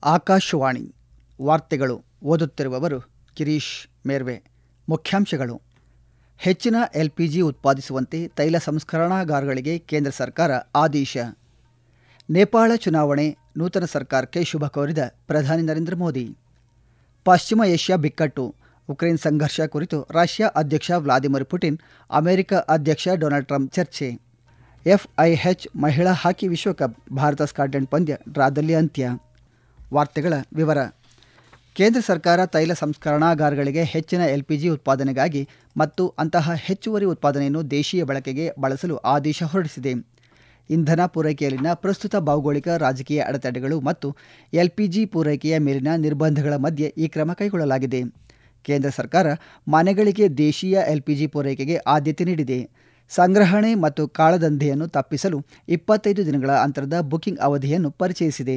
ಆಕಾಶವಾಣಿ ವಾರ್ತೆಗಳು ಓದುತ್ತಿರುವವರು ಗಿರೀಶ್ ಮೇರ್ವೆ ಮುಖ್ಯಾಂಶಗಳು ಹೆಚ್ಚಿನ ಎಲ್ಪಿಜಿ ಉತ್ಪಾದಿಸುವಂತೆ ತೈಲ ಸಂಸ್ಕರಣಾಗಾರಗಳಿಗೆ ಕೇಂದ್ರ ಸರ್ಕಾರ ಆದೇಶ ನೇಪಾಳ ಚುನಾವಣೆ ನೂತನ ಸರ್ಕಾರಕ್ಕೆ ಶುಭ ಕೋರಿದ ಪ್ರಧಾನಿ ನರೇಂದ್ರ ಮೋದಿ ಪಶ್ಚಿಮ ಏಷ್ಯಾ ಬಿಕ್ಕಟ್ಟು ಉಕ್ರೇನ್ ಸಂಘರ್ಷ ಕುರಿತು ರಷ್ಯಾ ಅಧ್ಯಕ್ಷ ವ್ಲಾದಿಮಿರ್ ಪುಟಿನ್ ಅಮೆರಿಕ ಅಧ್ಯಕ್ಷ ಡೊನಾಲ್ಡ್ ಟ್ರಂಪ್ ಚರ್ಚೆ ಎಫ್ಐಎಚ್ ಮಹಿಳಾ ಹಾಕಿ ವಿಶ್ವಕಪ್ ಭಾರತ ಸ್ಕಾಟ್ಲೆಂಡ್ ಪಂದ್ಯ ಡ್ರಾದಲ್ಲಿ ಅಂತ್ಯ ವಾರ್ತೆಗಳ ವಿವರ ಕೇಂದ್ರ ಸರ್ಕಾರ ತೈಲ ಸಂಸ್ಕರಣಾಗಾರಗಳಿಗೆ ಹೆಚ್ಚಿನ ಎಲ್ಪಿಜಿ ಉತ್ಪಾದನೆಗಾಗಿ ಮತ್ತು ಅಂತಹ ಹೆಚ್ಚುವರಿ ಉತ್ಪಾದನೆಯನ್ನು ದೇಶೀಯ ಬಳಕೆಗೆ ಬಳಸಲು ಆದೇಶ ಹೊರಡಿಸಿದೆ ಇಂಧನ ಪೂರೈಕೆಯಲ್ಲಿನ ಪ್ರಸ್ತುತ ಭೌಗೋಳಿಕ ರಾಜಕೀಯ ಅಡೆತಡೆಗಳು ಮತ್ತು ಎಲ್ಪಿಜಿ ಪೂರೈಕೆಯ ಮೇಲಿನ ನಿರ್ಬಂಧಗಳ ಮಧ್ಯೆ ಈ ಕ್ರಮ ಕೈಗೊಳ್ಳಲಾಗಿದೆ ಕೇಂದ್ರ ಸರ್ಕಾರ ಮನೆಗಳಿಗೆ ದೇಶೀಯ ಎಲ್ಪಿಜಿ ಪೂರೈಕೆಗೆ ಆದ್ಯತೆ ನೀಡಿದೆ ಸಂಗ್ರಹಣೆ ಮತ್ತು ಕಾಳದಂಧೆಯನ್ನು ತಪ್ಪಿಸಲು ಇಪ್ಪತ್ತೈದು ದಿನಗಳ ಅಂತರದ ಬುಕಿಂಗ್ ಅವಧಿಯನ್ನು ಪರಿಚಯಿಸಿದೆ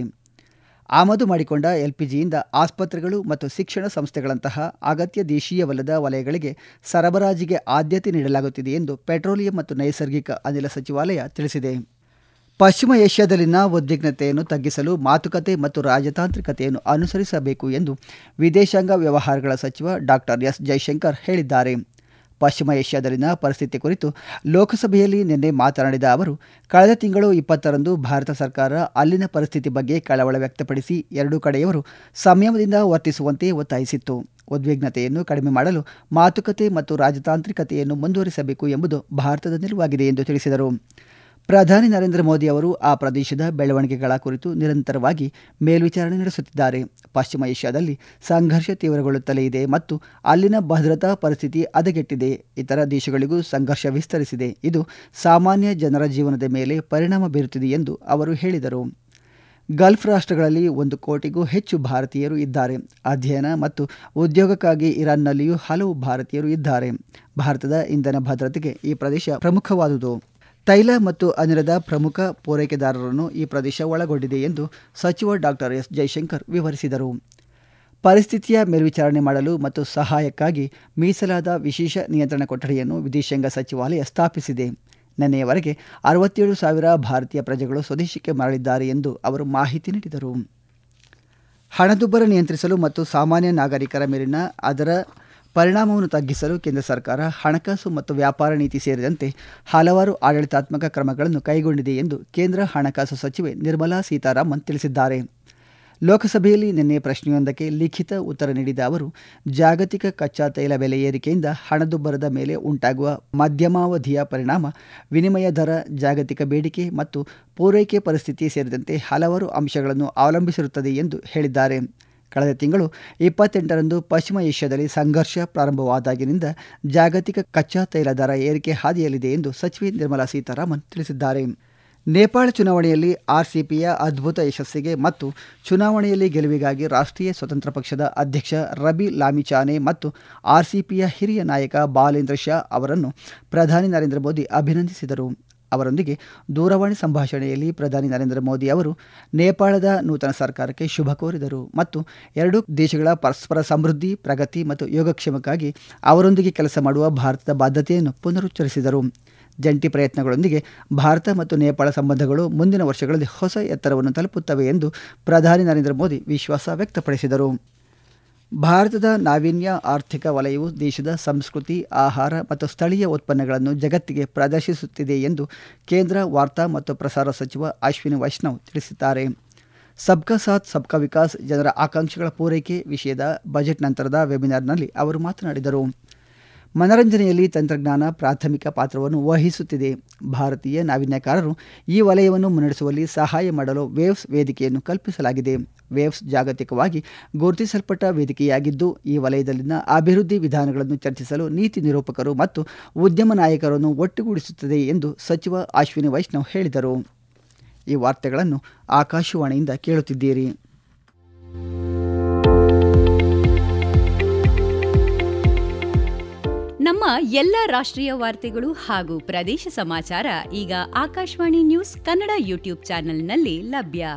ಆಮದು ಮಾಡಿಕೊಂಡ ಎಲ್ಪಿಜಿಯಿಂದ ಆಸ್ಪತ್ರೆಗಳು ಮತ್ತು ಶಿಕ್ಷಣ ಸಂಸ್ಥೆಗಳಂತಹ ಅಗತ್ಯ ದೇಶೀಯವಲ್ಲದ ವಲಯಗಳಿಗೆ ಸರಬರಾಜಿಗೆ ಆದ್ಯತೆ ನೀಡಲಾಗುತ್ತಿದೆ ಎಂದು ಪೆಟ್ರೋಲಿಯಂ ಮತ್ತು ನೈಸರ್ಗಿಕ ಅನಿಲ ಸಚಿವಾಲಯ ತಿಳಿಸಿದೆ ಪಶ್ಚಿಮ ಏಷ್ಯಾದಲ್ಲಿನ ಉದ್ವಿಗ್ನತೆಯನ್ನು ತಗ್ಗಿಸಲು ಮಾತುಕತೆ ಮತ್ತು ರಾಜತಾಂತ್ರಿಕತೆಯನ್ನು ಅನುಸರಿಸಬೇಕು ಎಂದು ವಿದೇಶಾಂಗ ವ್ಯವಹಾರಗಳ ಸಚಿವ ಡಾಕ್ಟರ್ ಎಸ್ ಜೈಶಂಕರ್ ಹೇಳಿದ್ದಾರೆ ಪಶ್ಚಿಮ ಏಷ್ಯಾದಲ್ಲಿನ ಪರಿಸ್ಥಿತಿ ಕುರಿತು ಲೋಕಸಭೆಯಲ್ಲಿ ನಿನ್ನೆ ಮಾತನಾಡಿದ ಅವರು ಕಳೆದ ತಿಂಗಳು ಇಪ್ಪತ್ತರಂದು ಭಾರತ ಸರ್ಕಾರ ಅಲ್ಲಿನ ಪರಿಸ್ಥಿತಿ ಬಗ್ಗೆ ಕಳವಳ ವ್ಯಕ್ತಪಡಿಸಿ ಎರಡೂ ಕಡೆಯವರು ಸಂಯಮದಿಂದ ವರ್ತಿಸುವಂತೆ ಒತ್ತಾಯಿಸಿತ್ತು ಉದ್ವಿಗ್ನತೆಯನ್ನು ಕಡಿಮೆ ಮಾಡಲು ಮಾತುಕತೆ ಮತ್ತು ರಾಜತಾಂತ್ರಿಕತೆಯನ್ನು ಮುಂದುವರಿಸಬೇಕು ಎಂಬುದು ಭಾರತದ ನಿಲುವಾಗಿದೆ ಎಂದು ತಿಳಿಸಿದರು ಪ್ರಧಾನಿ ನರೇಂದ್ರ ಮೋದಿ ಅವರು ಆ ಪ್ರದೇಶದ ಬೆಳವಣಿಗೆಗಳ ಕುರಿತು ನಿರಂತರವಾಗಿ ಮೇಲ್ವಿಚಾರಣೆ ನಡೆಸುತ್ತಿದ್ದಾರೆ ಪಶ್ಚಿಮ ಏಷ್ಯಾದಲ್ಲಿ ಸಂಘರ್ಷ ತೀವ್ರಗೊಳ್ಳುತ್ತಲೇ ಇದೆ ಮತ್ತು ಅಲ್ಲಿನ ಭದ್ರತಾ ಪರಿಸ್ಥಿತಿ ಹದಗೆಟ್ಟಿದೆ ಇತರ ದೇಶಗಳಿಗೂ ಸಂಘರ್ಷ ವಿಸ್ತರಿಸಿದೆ ಇದು ಸಾಮಾನ್ಯ ಜನರ ಜೀವನದ ಮೇಲೆ ಪರಿಣಾಮ ಬೀರುತ್ತಿದೆ ಎಂದು ಅವರು ಹೇಳಿದರು ಗಲ್ಫ್ ರಾಷ್ಟ್ರಗಳಲ್ಲಿ ಒಂದು ಕೋಟಿಗೂ ಹೆಚ್ಚು ಭಾರತೀಯರು ಇದ್ದಾರೆ ಅಧ್ಯಯನ ಮತ್ತು ಉದ್ಯೋಗಕ್ಕಾಗಿ ಇರಾನ್ನಲ್ಲಿಯೂ ಹಲವು ಭಾರತೀಯರು ಇದ್ದಾರೆ ಭಾರತದ ಇಂಧನ ಭದ್ರತೆಗೆ ಈ ಪ್ರದೇಶ ಪ್ರಮುಖವಾದುದು ತೈಲ ಮತ್ತು ಅನಿಲದ ಪ್ರಮುಖ ಪೂರೈಕೆದಾರರನ್ನು ಈ ಪ್ರದೇಶ ಒಳಗೊಂಡಿದೆ ಎಂದು ಸಚಿವ ಡಾಕ್ಟರ್ ಎಸ್ ಜೈಶಂಕರ್ ವಿವರಿಸಿದರು ಪರಿಸ್ಥಿತಿಯ ಮೇಲ್ವಿಚಾರಣೆ ಮಾಡಲು ಮತ್ತು ಸಹಾಯಕ್ಕಾಗಿ ಮೀಸಲಾದ ವಿಶೇಷ ನಿಯಂತ್ರಣ ಕೊಠಡಿಯನ್ನು ವಿದೇಶಾಂಗ ಸಚಿವಾಲಯ ಸ್ಥಾಪಿಸಿದೆ ನಿನ್ನೆಯವರೆಗೆ ಅರವತ್ತೇಳು ಸಾವಿರ ಭಾರತೀಯ ಪ್ರಜೆಗಳು ಸ್ವದೇಶಕ್ಕೆ ಮರಳಿದ್ದಾರೆ ಎಂದು ಅವರು ಮಾಹಿತಿ ನೀಡಿದರು ಹಣದುಬ್ಬರ ನಿಯಂತ್ರಿಸಲು ಮತ್ತು ಸಾಮಾನ್ಯ ನಾಗರಿಕರ ಮೇಲಿನ ಅದರ ಪರಿಣಾಮವನ್ನು ತಗ್ಗಿಸಲು ಕೇಂದ್ರ ಸರ್ಕಾರ ಹಣಕಾಸು ಮತ್ತು ವ್ಯಾಪಾರ ನೀತಿ ಸೇರಿದಂತೆ ಹಲವಾರು ಆಡಳಿತಾತ್ಮಕ ಕ್ರಮಗಳನ್ನು ಕೈಗೊಂಡಿದೆ ಎಂದು ಕೇಂದ್ರ ಹಣಕಾಸು ಸಚಿವೆ ನಿರ್ಮಲಾ ಸೀತಾರಾಮನ್ ತಿಳಿಸಿದ್ದಾರೆ ಲೋಕಸಭೆಯಲ್ಲಿ ನಿನ್ನೆ ಪ್ರಶ್ನೆಯೊಂದಕ್ಕೆ ಲಿಖಿತ ಉತ್ತರ ನೀಡಿದ ಅವರು ಜಾಗತಿಕ ಕಚ್ಚಾ ತೈಲ ಬೆಲೆ ಏರಿಕೆಯಿಂದ ಹಣದುಬ್ಬರದ ಮೇಲೆ ಉಂಟಾಗುವ ಮಧ್ಯಮಾವಧಿಯ ಪರಿಣಾಮ ವಿನಿಮಯ ದರ ಜಾಗತಿಕ ಬೇಡಿಕೆ ಮತ್ತು ಪೂರೈಕೆ ಪರಿಸ್ಥಿತಿ ಸೇರಿದಂತೆ ಹಲವಾರು ಅಂಶಗಳನ್ನು ಅವಲಂಬಿಸಿರುತ್ತದೆ ಎಂದು ಹೇಳಿದ್ದಾರೆ ಕಳೆದ ತಿಂಗಳು ಇಪ್ಪತ್ತೆಂಟರಂದು ಪಶ್ಚಿಮ ಏಷ್ಯಾದಲ್ಲಿ ಸಂಘರ್ಷ ಪ್ರಾರಂಭವಾದಾಗಿನಿಂದ ಜಾಗತಿಕ ಕಚ್ಚಾ ತೈಲ ದರ ಏರಿಕೆ ಹಾದಿಯಲ್ಲಿದೆ ಎಂದು ಸಚಿವೆ ನಿರ್ಮಲಾ ಸೀತಾರಾಮನ್ ತಿಳಿಸಿದ್ದಾರೆ ನೇಪಾಳ ಚುನಾವಣೆಯಲ್ಲಿ ಆರ್ಸಿಪಿಯ ಅದ್ಭುತ ಯಶಸ್ಸಿಗೆ ಮತ್ತು ಚುನಾವಣೆಯಲ್ಲಿ ಗೆಲುವಿಗಾಗಿ ರಾಷ್ಟ್ರೀಯ ಸ್ವತಂತ್ರ ಪಕ್ಷದ ಅಧ್ಯಕ್ಷ ರಬಿ ಲಾಮಿಚಾನೆ ಮತ್ತು ಆರ್ಸಿಪಿಯ ಹಿರಿಯ ನಾಯಕ ಬಾಲೇಂದ್ರ ಶಾ ಅವರನ್ನು ಪ್ರಧಾನಿ ನರೇಂದ್ರ ಮೋದಿ ಅಭಿನಂದಿಸಿದರು ಅವರೊಂದಿಗೆ ದೂರವಾಣಿ ಸಂಭಾಷಣೆಯಲ್ಲಿ ಪ್ರಧಾನಿ ನರೇಂದ್ರ ಮೋದಿ ಅವರು ನೇಪಾಳದ ನೂತನ ಸರ್ಕಾರಕ್ಕೆ ಶುಭ ಕೋರಿದರು ಮತ್ತು ಎರಡೂ ದೇಶಗಳ ಪರಸ್ಪರ ಸಮೃದ್ಧಿ ಪ್ರಗತಿ ಮತ್ತು ಯೋಗಕ್ಷೇಮಕ್ಕಾಗಿ ಅವರೊಂದಿಗೆ ಕೆಲಸ ಮಾಡುವ ಭಾರತದ ಬಾಧ್ಯತೆಯನ್ನು ಪುನರುಚ್ಚರಿಸಿದರು ಜಂಟಿ ಪ್ರಯತ್ನಗಳೊಂದಿಗೆ ಭಾರತ ಮತ್ತು ನೇಪಾಳ ಸಂಬಂಧಗಳು ಮುಂದಿನ ವರ್ಷಗಳಲ್ಲಿ ಹೊಸ ಎತ್ತರವನ್ನು ತಲುಪುತ್ತವೆ ಎಂದು ಪ್ರಧಾನಿ ನರೇಂದ್ರ ಮೋದಿ ವಿಶ್ವಾಸ ವ್ಯಕ್ತಪಡಿಸಿದರು ಭಾರತದ ನಾವೀನ್ಯ ಆರ್ಥಿಕ ವಲಯವು ದೇಶದ ಸಂಸ್ಕೃತಿ ಆಹಾರ ಮತ್ತು ಸ್ಥಳೀಯ ಉತ್ಪನ್ನಗಳನ್ನು ಜಗತ್ತಿಗೆ ಪ್ರದರ್ಶಿಸುತ್ತಿದೆ ಎಂದು ಕೇಂದ್ರ ವಾರ್ತಾ ಮತ್ತು ಪ್ರಸಾರ ಸಚಿವ ಅಶ್ವಿನಿ ವೈಷ್ಣವ್ ತಿಳಿಸಿದ್ದಾರೆ ಸಬ್ಕಾ ಸಾಥ್ ಸಬ್ಕಾ ವಿಕಾಸ್ ಜನರ ಆಕಾಂಕ್ಷೆಗಳ ಪೂರೈಕೆ ವಿಷಯದ ಬಜೆಟ್ ನಂತರದ ವೆಬಿನಾರ್ನಲ್ಲಿ ಅವರು ಮಾತನಾಡಿದರು ಮನರಂಜನೆಯಲ್ಲಿ ತಂತ್ರಜ್ಞಾನ ಪ್ರಾಥಮಿಕ ಪಾತ್ರವನ್ನು ವಹಿಸುತ್ತಿದೆ ಭಾರತೀಯ ನಾವೀನ್ಯಕಾರರು ಈ ವಲಯವನ್ನು ಮುನ್ನಡೆಸುವಲ್ಲಿ ಸಹಾಯ ಮಾಡಲು ವೇವ್ಸ್ ವೇದಿಕೆಯನ್ನು ಕಲ್ಪಿಸಲಾಗಿದೆ ವೇವ್ಸ್ ಜಾಗತಿಕವಾಗಿ ಗುರುತಿಸಲ್ಪಟ್ಟ ವೇದಿಕೆಯಾಗಿದ್ದು ಈ ವಲಯದಲ್ಲಿನ ಅಭಿವೃದ್ಧಿ ವಿಧಾನಗಳನ್ನು ಚರ್ಚಿಸಲು ನೀತಿ ನಿರೂಪಕರು ಮತ್ತು ಉದ್ಯಮ ನಾಯಕರನ್ನು ಒಟ್ಟುಗೂಡಿಸುತ್ತದೆ ಎಂದು ಸಚಿವ ಅಶ್ವಿನಿ ವೈಷ್ಣವ್ ಹೇಳಿದರು ಈ ವಾರ್ತೆಗಳನ್ನು ಆಕಾಶವಾಣಿಯಿಂದ ಕೇಳುತ್ತಿದ್ದೀರಿ ನಮ್ಮ ಎಲ್ಲ ರಾಷ್ಟ್ರೀಯ ವಾರ್ತೆಗಳು ಹಾಗೂ ಪ್ರದೇಶ ಸಮಾಚಾರ ಈಗ ಆಕಾಶವಾಣಿ ನ್ಯೂಸ್ ಕನ್ನಡ ಯೂಟ್ಯೂಬ್ ಚಾನೆಲ್ನಲ್ಲಿ ಲಭ್ಯ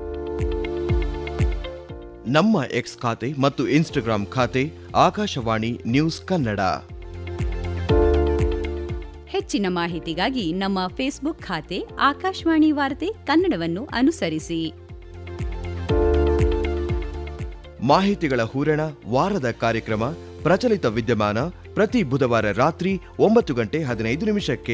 ನಮ್ಮ ಎಕ್ಸ್ ಖಾತೆ ಮತ್ತು ಇನ್ಸ್ಟಾಗ್ರಾಂ ಖಾತೆ ಆಕಾಶವಾಣಿ ನ್ಯೂಸ್ ಕನ್ನಡ ಹೆಚ್ಚಿನ ಮಾಹಿತಿಗಾಗಿ ನಮ್ಮ ಫೇಸ್ಬುಕ್ ಖಾತೆ ಆಕಾಶವಾಣಿ ವಾರ್ತೆ ಕನ್ನಡವನ್ನು ಅನುಸರಿಸಿ ಮಾಹಿತಿಗಳ ಹೂರಣ ವಾರದ ಕಾರ್ಯಕ್ರಮ ಪ್ರಚಲಿತ ವಿದ್ಯಮಾನ ಪ್ರತಿ ಬುಧವಾರ ರಾತ್ರಿ ಒಂಬತ್ತು ಗಂಟೆ ಹದಿನೈದು ನಿಮಿಷಕ್ಕೆ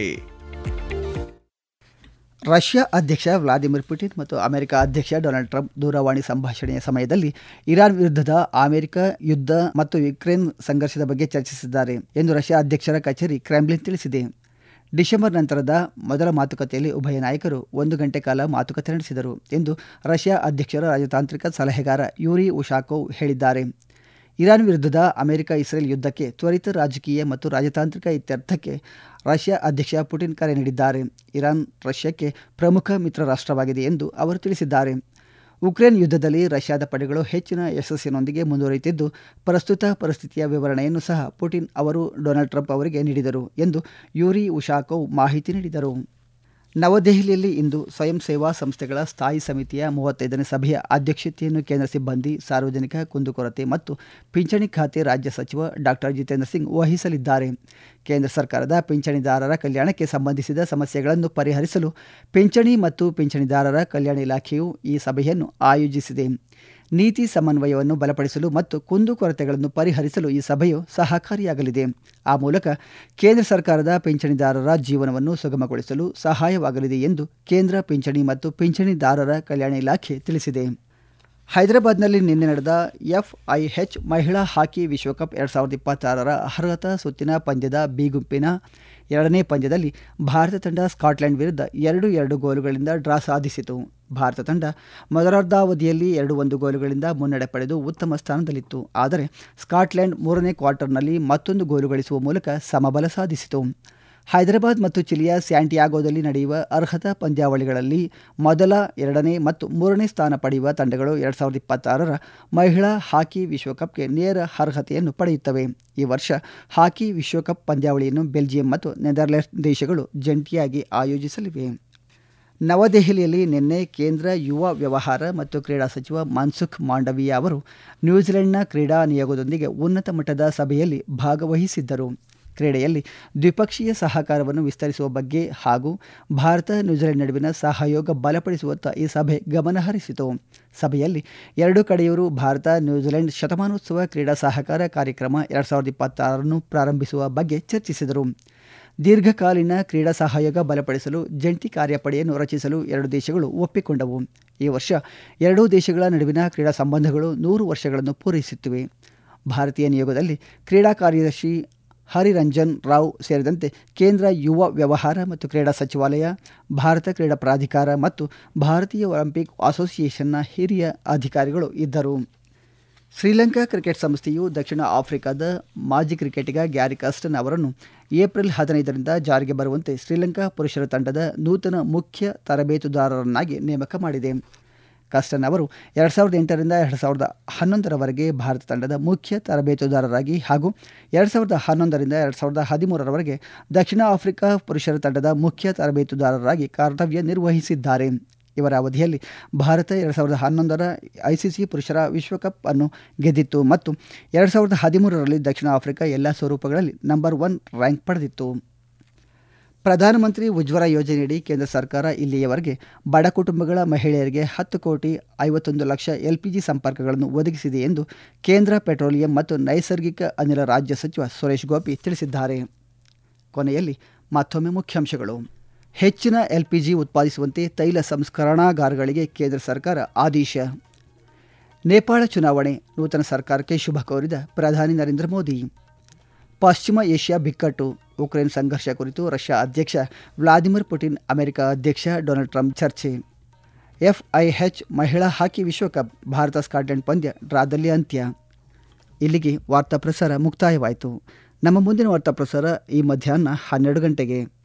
ರಷ್ಯಾ ಅಧ್ಯಕ್ಷ ವ್ಲಾದಿಮಿರ್ ಪುಟಿನ್ ಮತ್ತು ಅಮೆರಿಕ ಅಧ್ಯಕ್ಷ ಡೊನಾಲ್ಡ್ ಟ್ರಂಪ್ ದೂರವಾಣಿ ಸಂಭಾಷಣೆಯ ಸಮಯದಲ್ಲಿ ಇರಾನ್ ವಿರುದ್ಧದ ಅಮೆರಿಕ ಯುದ್ಧ ಮತ್ತು ಯುಕ್ರೇನ್ ಸಂಘರ್ಷದ ಬಗ್ಗೆ ಚರ್ಚಿಸಿದ್ದಾರೆ ಎಂದು ರಷ್ಯಾ ಅಧ್ಯಕ್ಷರ ಕಚೇರಿ ಕ್ರೆಮ್ಲಿನ್ ತಿಳಿಸಿದೆ ಡಿಸೆಂಬರ್ ನಂತರದ ಮೊದಲ ಮಾತುಕತೆಯಲ್ಲಿ ಉಭಯ ನಾಯಕರು ಒಂದು ಗಂಟೆ ಕಾಲ ಮಾತುಕತೆ ನಡೆಸಿದರು ಎಂದು ರಷ್ಯಾ ಅಧ್ಯಕ್ಷರ ರಾಜತಾಂತ್ರಿಕ ಸಲಹೆಗಾರ ಯೂರಿ ಉಶಾಕೋವ್ ಹೇಳಿದ್ದಾರೆ ಇರಾನ್ ವಿರುದ್ಧದ ಅಮೆರಿಕ ಇಸ್ರೇಲ್ ಯುದ್ಧಕ್ಕೆ ತ್ವರಿತ ರಾಜಕೀಯ ಮತ್ತು ರಾಜತಾಂತ್ರಿಕ ಇತ್ಯರ್ಥಕ್ಕೆ ರಷ್ಯಾ ಅಧ್ಯಕ್ಷ ಪುಟಿನ್ ಕರೆ ನೀಡಿದ್ದಾರೆ ಇರಾನ್ ರಷ್ಯಾಕ್ಕೆ ಪ್ರಮುಖ ಮಿತ್ರ ರಾಷ್ಟ್ರವಾಗಿದೆ ಎಂದು ಅವರು ತಿಳಿಸಿದ್ದಾರೆ ಉಕ್ರೇನ್ ಯುದ್ಧದಲ್ಲಿ ರಷ್ಯಾದ ಪಡೆಗಳು ಹೆಚ್ಚಿನ ಯಶಸ್ಸಿನೊಂದಿಗೆ ಮುಂದುವರಿಯುತ್ತಿದ್ದು ಪ್ರಸ್ತುತ ಪರಿಸ್ಥಿತಿಯ ವಿವರಣೆಯನ್ನು ಸಹ ಪುಟಿನ್ ಅವರು ಡೊನಾಲ್ಡ್ ಟ್ರಂಪ್ ಅವರಿಗೆ ನೀಡಿದರು ಎಂದು ಯೂರಿ ಉಶಾಕೋವ್ ಮಾಹಿತಿ ನೀಡಿದರು ನವದೆಹಲಿಯಲ್ಲಿ ಇಂದು ಸ್ವಯಂ ಸೇವಾ ಸಂಸ್ಥೆಗಳ ಸ್ಥಾಯಿ ಸಮಿತಿಯ ಮೂವತ್ತೈದನೇ ಸಭೆಯ ಅಧ್ಯಕ್ಷತೆಯನ್ನು ಕೇಂದ್ರ ಸಿಬ್ಬಂದಿ ಸಾರ್ವಜನಿಕ ಕುಂದುಕೊರತೆ ಮತ್ತು ಪಿಂಚಣಿ ಖಾತೆ ರಾಜ್ಯ ಸಚಿವ ಡಾಕ್ಟರ್ ಜಿತೇಂದ್ರ ಸಿಂಗ್ ವಹಿಸಲಿದ್ದಾರೆ ಕೇಂದ್ರ ಸರ್ಕಾರದ ಪಿಂಚಣಿದಾರರ ಕಲ್ಯಾಣಕ್ಕೆ ಸಂಬಂಧಿಸಿದ ಸಮಸ್ಯೆಗಳನ್ನು ಪರಿಹರಿಸಲು ಪಿಂಚಣಿ ಮತ್ತು ಪಿಂಚಣಿದಾರರ ಕಲ್ಯಾಣ ಇಲಾಖೆಯು ಈ ಸಭೆಯನ್ನು ಆಯೋಜಿಸಿದೆ ನೀತಿ ಸಮನ್ವಯವನ್ನು ಬಲಪಡಿಸಲು ಮತ್ತು ಕುಂದುಕೊರತೆಗಳನ್ನು ಪರಿಹರಿಸಲು ಈ ಸಭೆಯು ಸಹಕಾರಿಯಾಗಲಿದೆ ಆ ಮೂಲಕ ಕೇಂದ್ರ ಸರ್ಕಾರದ ಪಿಂಚಣಿದಾರರ ಜೀವನವನ್ನು ಸುಗಮಗೊಳಿಸಲು ಸಹಾಯವಾಗಲಿದೆ ಎಂದು ಕೇಂದ್ರ ಪಿಂಚಣಿ ಮತ್ತು ಪಿಂಚಣಿದಾರರ ಕಲ್ಯಾಣ ಇಲಾಖೆ ತಿಳಿಸಿದೆ ಹೈದರಾಬಾದ್ನಲ್ಲಿ ನಿನ್ನೆ ನಡೆದ ಎಫ್ಐಎಚ್ ಮಹಿಳಾ ಹಾಕಿ ವಿಶ್ವಕಪ್ ಎರಡು ಸಾವಿರದ ಇಪ್ಪತ್ತಾರರ ಅರ್ಹತಾ ಸುತ್ತಿನ ಪಂದ್ಯದ ಬಿ ಗುಂಪಿನ ಎರಡನೇ ಪಂದ್ಯದಲ್ಲಿ ಭಾರತ ತಂಡ ಸ್ಕಾಟ್ಲೆಂಡ್ ವಿರುದ್ಧ ಎರಡು ಎರಡು ಗೋಲುಗಳಿಂದ ಡ್ರಾ ಸಾಧಿಸಿತು ಭಾರತ ತಂಡ ಮೊದಲಾರ್ಧಾವಧಿಯಲ್ಲಿ ಎರಡು ಒಂದು ಗೋಲುಗಳಿಂದ ಮುನ್ನಡೆ ಪಡೆದು ಉತ್ತಮ ಸ್ಥಾನದಲ್ಲಿತ್ತು ಆದರೆ ಸ್ಕಾಟ್ಲೆಂಡ್ ಮೂರನೇ ಕ್ವಾರ್ಟರ್ನಲ್ಲಿ ಮತ್ತೊಂದು ಗೋಲು ಗಳಿಸುವ ಮೂಲಕ ಸಮಬಲ ಸಾಧಿಸಿತು ಹೈದರಾಬಾದ್ ಮತ್ತು ಚಿಲಿಯ ಸ್ಯಾಂಟಿಯಾಗೋದಲ್ಲಿ ನಡೆಯುವ ಅರ್ಹತಾ ಪಂದ್ಯಾವಳಿಗಳಲ್ಲಿ ಮೊದಲ ಎರಡನೇ ಮತ್ತು ಮೂರನೇ ಸ್ಥಾನ ಪಡೆಯುವ ತಂಡಗಳು ಎರಡು ಸಾವಿರದ ಇಪ್ಪತ್ತಾರರ ಮಹಿಳಾ ಹಾಕಿ ವಿಶ್ವಕಪ್ಗೆ ನೇರ ಅರ್ಹತೆಯನ್ನು ಪಡೆಯುತ್ತವೆ ಈ ವರ್ಷ ಹಾಕಿ ವಿಶ್ವಕಪ್ ಪಂದ್ಯಾವಳಿಯನ್ನು ಬೆಲ್ಜಿಯಂ ಮತ್ತು ನೆದರ್ಲೆಂಡ್ಸ್ ದೇಶಗಳು ಜಂಟಿಯಾಗಿ ಆಯೋಜಿಸಲಿವೆ ನವದೆಹಲಿಯಲ್ಲಿ ನಿನ್ನೆ ಕೇಂದ್ರ ಯುವ ವ್ಯವಹಾರ ಮತ್ತು ಕ್ರೀಡಾ ಸಚಿವ ಮನ್ಸುಖ್ ಮಾಂಡವೀಯ ಅವರು ನ್ಯೂಜಿಲೆಂಡ್ನ ಕ್ರೀಡಾ ನಿಯೋಗದೊಂದಿಗೆ ಉನ್ನತ ಮಟ್ಟದ ಸಭೆಯಲ್ಲಿ ಭಾಗವಹಿಸಿದ್ದರು ಕ್ರೀಡೆಯಲ್ಲಿ ದ್ವಿಪಕ್ಷೀಯ ಸಹಕಾರವನ್ನು ವಿಸ್ತರಿಸುವ ಬಗ್ಗೆ ಹಾಗೂ ಭಾರತ ನ್ಯೂಜಿಲೆಂಡ್ ನಡುವಿನ ಸಹಯೋಗ ಬಲಪಡಿಸುವತ್ತ ಈ ಸಭೆ ಗಮನಹರಿಸಿತು ಸಭೆಯಲ್ಲಿ ಎರಡು ಕಡೆಯವರು ಭಾರತ ನ್ಯೂಜಿಲೆಂಡ್ ಶತಮಾನೋತ್ಸವ ಕ್ರೀಡಾ ಸಹಕಾರ ಕಾರ್ಯಕ್ರಮ ಎರಡು ಸಾವಿರದ ಇಪ್ಪತ್ತಾರನ್ನು ಪ್ರಾರಂಭಿಸುವ ಬಗ್ಗೆ ಚರ್ಚಿಸಿದರು ದೀರ್ಘಕಾಲೀನ ಕ್ರೀಡಾ ಸಹಯೋಗ ಬಲಪಡಿಸಲು ಜಂಟಿ ಕಾರ್ಯಪಡೆಯನ್ನು ರಚಿಸಲು ಎರಡು ದೇಶಗಳು ಒಪ್ಪಿಕೊಂಡವು ಈ ವರ್ಷ ಎರಡೂ ದೇಶಗಳ ನಡುವಿನ ಕ್ರೀಡಾ ಸಂಬಂಧಗಳು ನೂರು ವರ್ಷಗಳನ್ನು ಪೂರೈಸುತ್ತಿವೆ ಭಾರತೀಯ ನಿಯೋಗದಲ್ಲಿ ಕ್ರೀಡಾ ಕಾರ್ಯದರ್ಶಿ ಹರಿರಂಜನ್ ರಾವ್ ಸೇರಿದಂತೆ ಕೇಂದ್ರ ಯುವ ವ್ಯವಹಾರ ಮತ್ತು ಕ್ರೀಡಾ ಸಚಿವಾಲಯ ಭಾರತ ಕ್ರೀಡಾ ಪ್ರಾಧಿಕಾರ ಮತ್ತು ಭಾರತೀಯ ಒಲಿಂಪಿಕ್ ಅಸೋಸಿಯೇಷನ್ನ ಹಿರಿಯ ಅಧಿಕಾರಿಗಳು ಇದ್ದರು ಶ್ರೀಲಂಕಾ ಕ್ರಿಕೆಟ್ ಸಂಸ್ಥೆಯು ದಕ್ಷಿಣ ಆಫ್ರಿಕಾದ ಮಾಜಿ ಕ್ರಿಕೆಟಿಗ ಗ್ಯಾರಿ ಕಸ್ಟನ್ ಅವರನ್ನು ಏಪ್ರಿಲ್ ಹದಿನೈದರಿಂದ ಜಾರಿಗೆ ಬರುವಂತೆ ಶ್ರೀಲಂಕಾ ಪುರುಷರ ತಂಡದ ನೂತನ ಮುಖ್ಯ ತರಬೇತುದಾರರನ್ನಾಗಿ ನೇಮಕ ಮಾಡಿದೆ ಕಸ್ಟನ್ ಅವರು ಎರಡು ಸಾವಿರದ ಎಂಟರಿಂದ ಎರಡು ಸಾವಿರದ ಹನ್ನೊಂದರವರೆಗೆ ಭಾರತ ತಂಡದ ಮುಖ್ಯ ತರಬೇತುದಾರರಾಗಿ ಹಾಗೂ ಎರಡು ಸಾವಿರದ ಹನ್ನೊಂದರಿಂದ ಎರಡು ಸಾವಿರದ ಹದಿಮೂರರವರೆಗೆ ದಕ್ಷಿಣ ಆಫ್ರಿಕಾ ಪುರುಷರ ತಂಡದ ಮುಖ್ಯ ತರಬೇತುದಾರರಾಗಿ ಕರ್ತವ್ಯ ನಿರ್ವಹಿಸಿದ್ದಾರೆ ಇವರ ಅವಧಿಯಲ್ಲಿ ಭಾರತ ಎರಡು ಸಾವಿರದ ಹನ್ನೊಂದರ ಐಸಿಸಿ ಪುರುಷರ ವಿಶ್ವಕಪ್ ಅನ್ನು ಗೆದ್ದಿತ್ತು ಮತ್ತು ಎರಡು ಸಾವಿರದ ಹದಿಮೂರರಲ್ಲಿ ದಕ್ಷಿಣ ಆಫ್ರಿಕಾ ಎಲ್ಲ ಸ್ವರೂಪಗಳಲ್ಲಿ ನಂಬರ್ ಒನ್ ರ್ಯಾಂಕ್ ಪಡೆದಿತ್ತು ಪ್ರಧಾನಮಂತ್ರಿ ಉಜ್ವಲ ಯೋಜನೆಯಡಿ ಕೇಂದ್ರ ಸರ್ಕಾರ ಇಲ್ಲಿಯವರೆಗೆ ಬಡ ಕುಟುಂಬಗಳ ಮಹಿಳೆಯರಿಗೆ ಹತ್ತು ಕೋಟಿ ಐವತ್ತೊಂದು ಲಕ್ಷ ಎಲ್ಪಿಜಿ ಸಂಪರ್ಕಗಳನ್ನು ಒದಗಿಸಿದೆ ಎಂದು ಕೇಂದ್ರ ಪೆಟ್ರೋಲಿಯಂ ಮತ್ತು ನೈಸರ್ಗಿಕ ಅನಿಲ ರಾಜ್ಯ ಸಚಿವ ಸುರೇಶ್ ಗೋಪಿ ತಿಳಿಸಿದ್ದಾರೆ ಕೊನೆಯಲ್ಲಿ ಮತ್ತೊಮ್ಮೆ ಮುಖ್ಯಾಂಶಗಳು ಹೆಚ್ಚಿನ ಎಲ್ಪಿಜಿ ಉತ್ಪಾದಿಸುವಂತೆ ತೈಲ ಸಂಸ್ಕರಣಾಗಾರಗಳಿಗೆ ಕೇಂದ್ರ ಸರ್ಕಾರ ಆದೇಶ ನೇಪಾಳ ಚುನಾವಣೆ ನೂತನ ಸರ್ಕಾರಕ್ಕೆ ಶುಭ ಕೋರಿದ ಪ್ರಧಾನಿ ನರೇಂದ್ರ ಮೋದಿ ಪಶ್ಚಿಮ ಏಷ್ಯಾ ಬಿಕ್ಕಟ್ಟು ಉಕ್ರೇನ್ ಸಂಘರ್ಷ ಕುರಿತು ರಷ್ಯಾ ಅಧ್ಯಕ್ಷ ವ್ಲಾದಿಮಿರ್ ಪುಟಿನ್ ಅಮೆರಿಕ ಅಧ್ಯಕ್ಷ ಡೊನಾಲ್ಡ್ ಟ್ರಂಪ್ ಚರ್ಚೆ ಎಫ್ಐಎಚ್ ಮಹಿಳಾ ಹಾಕಿ ವಿಶ್ವಕಪ್ ಭಾರತ ಸ್ಕಾಟ್ಲೆಂಡ್ ಪಂದ್ಯ ಡ್ರಾದಲ್ಲಿ ಅಂತ್ಯ ಇಲ್ಲಿಗೆ ವಾರ್ತಾ ಪ್ರಸಾರ ಮುಕ್ತಾಯವಾಯಿತು ನಮ್ಮ ಮುಂದಿನ ವಾರ್ತಾ ಪ್ರಸಾರ ಈ ಮಧ್ಯಾಹ್ನ ಹನ್ನೆರಡು ಗಂಟೆಗೆ